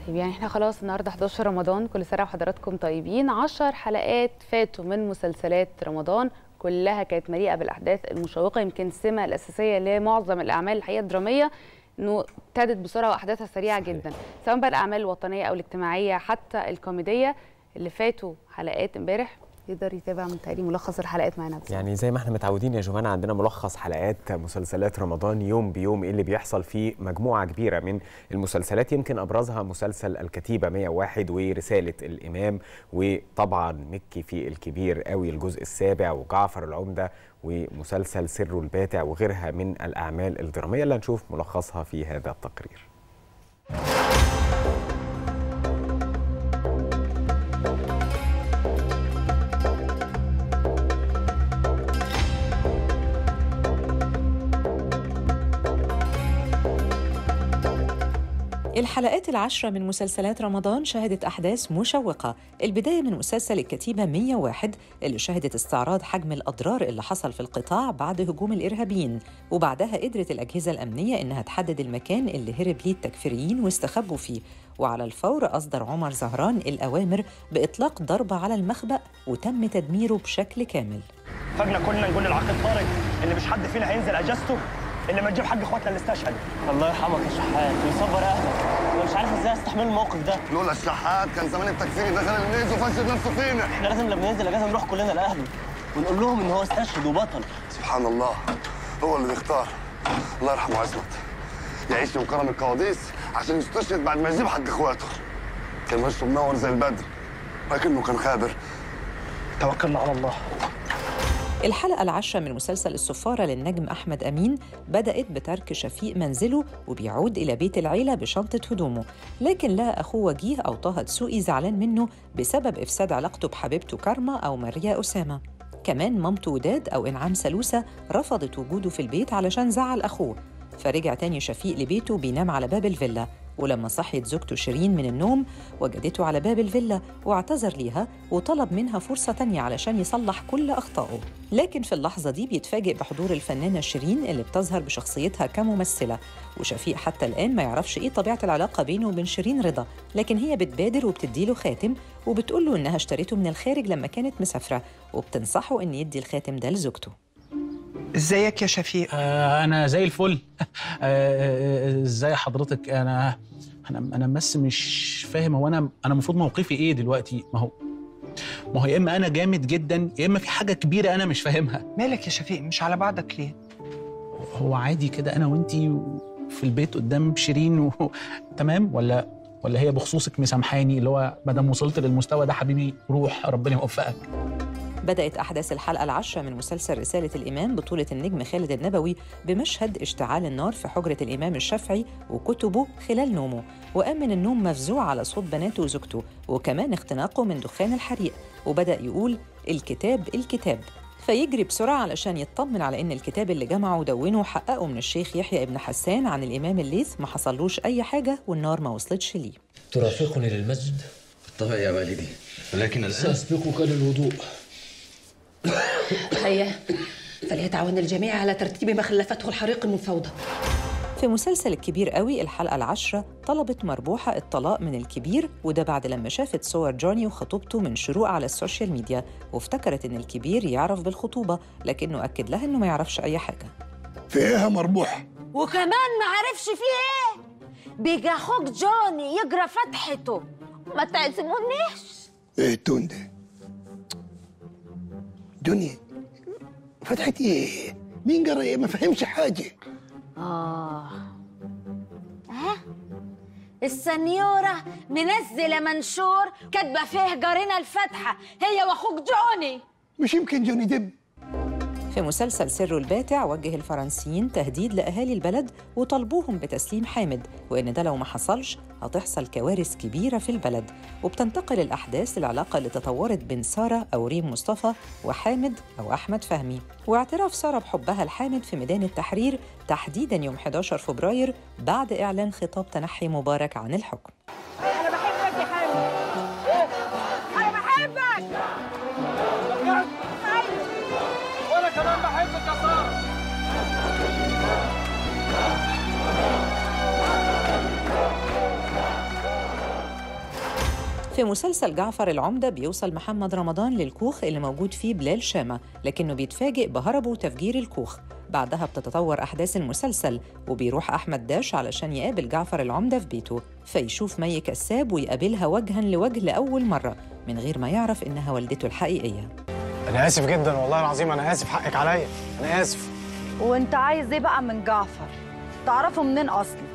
طيب يعني احنا خلاص النهارده 11 رمضان كل سنه وحضراتكم طيبين 10 حلقات فاتوا من مسلسلات رمضان كلها كانت مليئه بالاحداث المشوقه يمكن السمه الاساسيه لمعظم الاعمال الحقيقه الدراميه انه ابتدت بسرعه واحداثها سريعه جدا سواء بقى الاعمال الوطنيه او الاجتماعيه حتى الكوميديه اللي فاتوا حلقات امبارح يقدر يتابع من تقريبا ملخص الحلقات معانا بس. يعني زي ما احنا متعودين يا جماعه عندنا ملخص حلقات مسلسلات رمضان يوم بيوم ايه اللي بيحصل في مجموعه كبيره من المسلسلات يمكن ابرزها مسلسل الكتيبه 101 ورساله الامام وطبعا مكي في الكبير قوي الجزء السابع وجعفر العمده ومسلسل سر الباتع وغيرها من الاعمال الدراميه اللي هنشوف ملخصها في هذا التقرير. الحلقات العشرة من مسلسلات رمضان شهدت أحداث مشوقة البداية من مسلسل الكتيبة 101 اللي شهدت استعراض حجم الأضرار اللي حصل في القطاع بعد هجوم الإرهابيين وبعدها قدرت الأجهزة الأمنية إنها تحدد المكان اللي هرب ليه التكفيريين واستخبوا فيه وعلى الفور أصدر عمر زهران الأوامر بإطلاق ضربة على المخبأ وتم تدميره بشكل كامل فجنا كلنا نقول للعقيد طارق اللي مش حد فينا هينزل اجازته اللي ما تجيب حق اخواتنا اللي استشهد الله يرحمك يا شحات ويصبر اهلك انا مش عارف ازاي استحمل الموقف ده لولا الشحات كان زمان التكفيري دخل النيز وفشل نفسه فينا احنا لازم لما ننزل اجازه نروح كلنا لاهله ونقول لهم ان هو استشهد وبطل سبحان الله هو اللي بيختار الله يرحمه عصمت يعيش من كرم القواديس عشان يستشهد بعد ما يجيب حق اخواته كان وشه منور زي البدر لكنه كان خابر توكلنا على الله الحلقة العاشرة من مسلسل السفارة للنجم أحمد أمين بدأت بترك شفيق منزله وبيعود إلى بيت العيلة بشنطة هدومه لكن لقى أخوه وجيه أو طه دسوقي زعلان منه بسبب إفساد علاقته بحبيبته كارما أو ماريا أسامة كمان مامته وداد أو إنعام سلوسة رفضت وجوده في البيت علشان زعل أخوه فرجع تاني شفيق لبيته بينام على باب الفيلا ولما صحيت زوجته شيرين من النوم وجدته على باب الفيلا واعتذر ليها وطلب منها فرصة تانية علشان يصلح كل أخطائه لكن في اللحظة دي بيتفاجئ بحضور الفنانة شيرين اللي بتظهر بشخصيتها كممثلة وشفيق حتى الآن ما يعرفش إيه طبيعة العلاقة بينه وبين شيرين رضا لكن هي بتبادر وبتديله خاتم وبتقول له إنها اشتريته من الخارج لما كانت مسافرة وبتنصحه إن يدي الخاتم ده لزوجته ازيك يا شفيق آه انا زي الفل آه، ازاي حضرتك انا انا انا بس مش فاهم هو انا انا المفروض موقفي ايه دلوقتي ما هو ما هو يا اما انا جامد جدا يا اما في حاجه كبيره انا مش فاهمها مالك يا شفيق مش على بعضك ليه هو عادي كده انا وانتي في البيت قدام شيرين و... تمام ولا ولا هي بخصوصك مسامحاني اللي هو ما دام وصلت للمستوى ده حبيبي روح ربنا يوفقك بدأت أحداث الحلقة العاشرة من مسلسل رسالة الإمام بطولة النجم خالد النبوي بمشهد اشتعال النار في حجرة الإمام الشافعي وكتبه خلال نومه وقام من النوم مفزوع على صوت بناته وزوجته وكمان اختناقه من دخان الحريق وبدأ يقول الكتاب الكتاب فيجري بسرعة علشان يطمن على إن الكتاب اللي جمعه ودونه حققه من الشيخ يحيى ابن حسان عن الإمام الليث ما حصلوش أي حاجة والنار ما وصلتش ليه ترافقني للمسجد بالطبع يا والدي ولكن الآن سأسبقك للوضوء هيا فليتعاون الجميع على ترتيب ما خلفته الحريق من فوضى في مسلسل الكبير قوي الحلقة العاشرة طلبت مربوحة الطلاق من الكبير وده بعد لما شافت صور جوني وخطوبته من شروق على السوشيال ميديا وافتكرت إن الكبير يعرف بالخطوبة لكنه أكد لها إنه ما يعرفش أي حاجة في ايه يا مربوح وكمان ما عرفش فيه ايه بيجي اخوك جوني يجرى فتحته ما تعزمونيش ايه التون ده دنيا فتحت ايه مين قرا ايه ما فهمش حاجه اه ها السنيورة منزلة منشور كاتبة فيه جارنا الفاتحة هي واخوك جوني مش يمكن جوني دب في مسلسل سر الباتع وجه الفرنسيين تهديد لأهالي البلد وطالبوهم بتسليم حامد وإن ده لو ما حصلش هتحصل كوارث كبيرة في البلد وبتنتقل الأحداث للعلاقة اللي تطورت بين سارة أو ريم مصطفى وحامد أو أحمد فهمي واعتراف سارة بحبها لحامد في ميدان التحرير تحديداً يوم 11 فبراير بعد إعلان خطاب تنحي مبارك عن الحكم أنا بحبك يا حامد أنا بحبك وانا كمان بحبك يا ساره في مسلسل جعفر العمدة بيوصل محمد رمضان للكوخ اللي موجود فيه بلال شامة لكنه بيتفاجئ بهربه وتفجير الكوخ بعدها بتتطور أحداث المسلسل وبيروح أحمد داش علشان يقابل جعفر العمدة في بيته فيشوف مي كساب ويقابلها وجها لوجه لأول مرة من غير ما يعرف إنها والدته الحقيقية انا اسف جدا والله العظيم انا اسف حقك عليا انا اسف وانت عايز ايه بقى من جعفر تعرفه منين اصلا